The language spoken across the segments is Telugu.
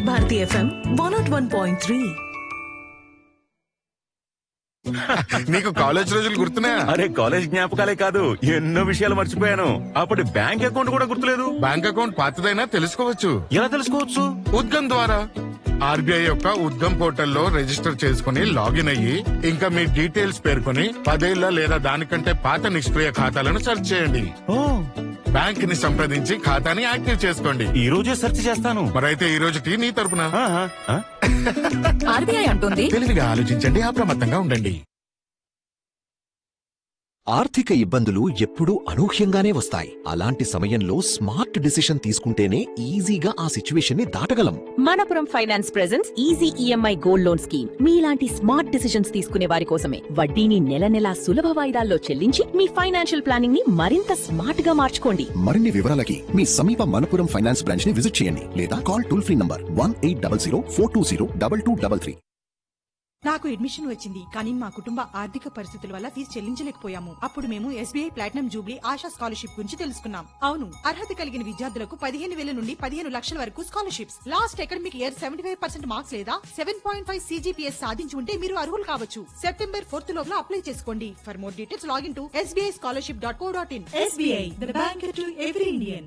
Bharati FM one nought one point three నీకు కాలేజ్ రోజులు గుర్తున్నాయా అరే కాలేజ్ జ్ఞాపకాలే కాదు ఎన్నో విషయాలు మర్చిపోయాను అప్పటి బ్యాంక్ అకౌంట్ కూడా గుర్తులేదు బ్యాంక్ అకౌంట్ పాతదైనా తెలుసుకోవచ్చు ఎలా తెలుసుకోవచ్చు ఉద్గమ్ ద్వారా ఆర్బీఐ యొక్క ఉద్గమ్ పోర్టల్లో రిజిస్టర్ చేసుకుని లాగిన్ అయ్యి ఇంకా మీ డీటెయిల్స్ పేర్కొని పదేళ్ల లేదా దానికంటే పాత నిష్క్రియ ఖాతాలను సెర్చ్ చేయండి ఓ బ్యాంక్ ని సంప్రదించి ఖాతాని యాక్టివ్ చేసుకోండి ఈ రోజే సెర్చ్ చేస్తాను మరైతే ఈ రోజుకి నీ తరపున ఆహా, ఆ? ఆర్బీఐ అంటుంది తెలివిగా ఆలోచించండి అప్రమత్తంగా ఉండండి ఆర్థిక ఇబ్బందులు ఎప్పుడూ అనూహ్యంగానే వస్తాయి అలాంటి సమయంలో స్మార్ట్ డిసిషన్ తీసుకుంటేనే ఈజీగా ఆ సిచ్యువేషన్ ని దాటగలం Manappuram finance presence easy EMI gold loan scheme మీలాంటి స్మార్ట్ డిసిషన్స్ తీసుకునే వారి కోసమే వడ్డీని నెల నెలా సులభ వాయిదాల్లో చెల్లించి మీ ఫైనాన్షియల్ ప్లానింగ్ ని మరింత స్మార్ట్ గా మార్చుకోండి మరిన్ని వివరాలకి మీ సమీప మనపురం ఫైనాన్స్ బ్రాంచ్ ని విజిట్ చేయండి లేదా call toll free number one eight double zero four two zero double two double three నాకు అడ్మిషన్ వచ్చింది కానీ మా కుటుంబ ఆర్థిక పరిస్థితుల వల్ల ఫీజు చెల్లించలేకపోయాము అప్పుడు మేము SBI platinum jubilee Asha scholarship గురించి తెలుసుకున్నాం అవును అర్హత కలిగిన విద్యార్థులకు పదిహేను వేల నుండి పదిహేను లక్షల వరకు scholarships last academic year seventy five percent marks లేదా సెవెన్ పాయింట్ ఫైవ్ సీజీపీఎస్ సాధించి ఉంటే మీరు అర్హులు కావచ్చు సెప్టెంబర్ ఫోర్త్ లోపల అప్లై చేసుకోండి for more details login to SBI scholarship dot co dot in SBI the bank to every Indian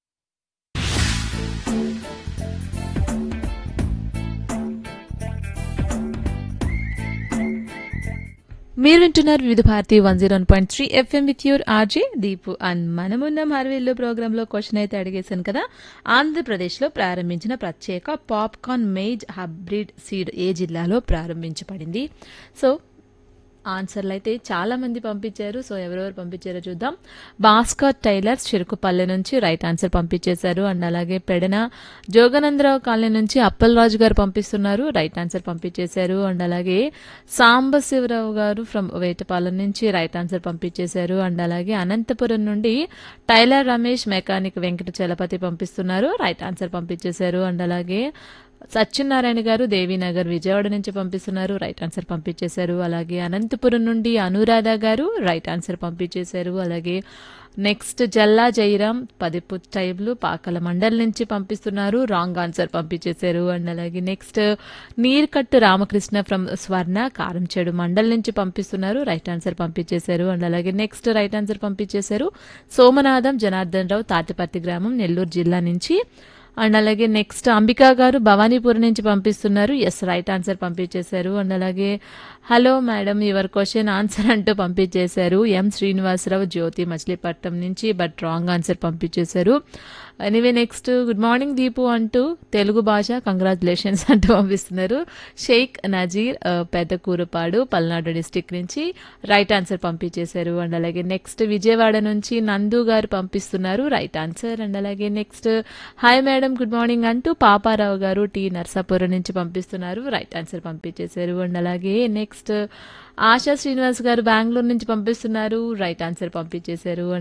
మీరు వింటున్నారు Vividh Bharathi one zero point three FM with your RJ Deepu and మనమున్న హర్వీల్లో ప్రోగ్రాంలో క్వశ్చన్ అయితే అడిగేశాను కదా ఆంధ్రప్రదేశ్లో ప్రారంభించిన ప్రత్యేక పాప్కార్న్ మేజ్ హబ్రిడ్ సీడ్ ఏ జిల్లాలో ప్రారంభించబడింది సో ఆన్సర్లు అయితే చాలా మంది పంపించారు సో ఎవరెవరు పంపించారో చూద్దాం భాస్కర్ టైలర్స్ చెరుకుపల్లె నుంచి రైట్ ఆన్సర్ పంపించేశారు అండ్ అలాగే పెడన జోగనందరావు కాలనీ నుంచి అప్పలరాజు గారు పంపిస్తున్నారు రైట్ ఆన్సర్ పంపించేశారు అండ్ అలాగే సాంబశివరావు గారు ఫ్రమ్ వేటపాలెం నుంచి రైట్ ఆన్సర్ పంపించేశారు అండ్ అలాగే అనంతపురం నుండి టైలర్ రమేష్ మెకానిక్ వెంకట చలపతి పంపిస్తున్నారు రైట్ ఆన్సర్ పంపించేశారు అండ్ అలాగే సత్యనారాయణ గారు దేవీనగర్ విజయవాడ నుంచి పంపిస్తున్నారు రైట్ ఆన్సర్ పంపించేశారు అలాగే అనంతపురం నుండి అనురాధ గారు రైట్ ఆన్సర్ పంపించేశారు అలాగే నెక్స్ట్ జల్లా జైరాం పదిపు టైబ్లు పాకల మండల్ నుంచి పంపిస్తున్నారు రాంగ్ ఆన్సర్ పంపించేశారు అండ్ అలాగే నెక్స్ట్ నీర్కట్టు రామకృష్ణ ఫ్రమ్ స్వర్ణ కారంచేడు మండల్ నుంచి పంపిస్తున్నారు రైట్ ఆన్సర్ పంపించేశారు అండ్ అలాగే నెక్స్ట్ రైట్ ఆన్సర్ పంపించేశారు సోమనాథం జనార్దన్ రావు తాటిపర్తి గ్రామం నెల్లూరు జిల్లా నుంచి అండ్ అలాగే నెక్స్ట్ అంబికా గారు భవానీపురం నుంచి పంపిస్తున్నారు ఎస్ రైట్ ఆన్సర్ పంపించేశారు అండ్ అలాగే hello madam your question answer అంటూ పంపించేశారు ఎం శ్రీనివాసరావు జ్యోతి మచిలీపట్నం నుంచి బట్ రాంగ్ ఆన్సర్ పంపించేశారు anyway next good morning Deepu అంటూ తెలుగు భాష కంగ్రాచులేషన్స్ అంటూ పంపిస్తున్నారు షేక్ నజీర్ ఆ, పెద్దకూరుపాడు పల్నాడు డిస్టిక్ నుంచి రైట్ ఆన్సర్ పంపించేశారు అండ్ అలాగే నెక్స్ట్ విజయవాడ నుంచి నందు గారు పంపిస్తున్నారు రైట్ ఆన్సర్ అండ్ అలాగే next hi madam good morning అంటూ పాపారావు గారు టీ నర్సాపురం నుంచి పంపిస్తున్నారు రైట్ ఆన్సర్ పంపించేశారు అండ్ అలాగే నెక్స్ట్ ఆశా శ్రీనివాస్ గారు బెంగళూరు నుంచి పంపిస్తున్నారు రైట్ ఆన్సర్ పంపించేశారు